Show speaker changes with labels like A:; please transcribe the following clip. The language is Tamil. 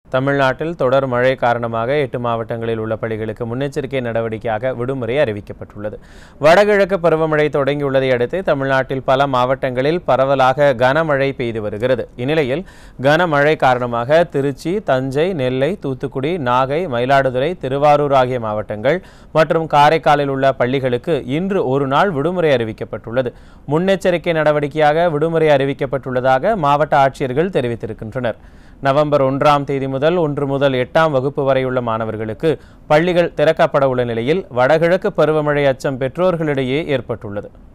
A: தமிழ்நாட்டில் தொடர் மழை காரணமாக எட்டு மாவட்டங்களில் உள்ள பள்ளிகளுக்கு முன்னெச்சரிக்கை நடவடிக்கையாக விடுமுறை அறிவிக்கப்பட்டுள்ளது வடகிழக்கு பருவமழை தொடங்கியுள்ளதை அடுத்து தமிழ்நாட்டில் பல மாவட்டங்களில் பரவலாக கனமழை பெய்து வருகிறது இந்நிலையில் கனமழை காரணமாக திருச்சி தஞ்சை நெல்லை தூத்துக்குடி நாகை மயிலாடுதுறை திருவாரூர் ஆகிய மாவட்டங்கள் மற்றும் காரைக்காலில் உள்ள பள்ளிகளுக்கு இன்று ஒரு நாள் விடுமுறை அறிவிக்கப்பட்டுள்ளது முன்னெச்சரிக்கை நடவடிக்கையாக விடுமுறை அறிவிக்கப்பட்டுள்ளதாக மாவட்ட ஆட்சியர்கள் தெரிவித்திருக்கின்றனர் நவம்பர் ஒன்றாம் தேதி முதல் ஒன்று முதல் எட்டாம் வகுப்பு வரையுள்ள மாணவர்களுக்கு பள்ளிகள் திறக்கப்பட உள்ள நிலையில் வடகிழக்கு பருவமழை அச்சம் பெற்றோர்களிடையே ஏற்பட்டுள்ளது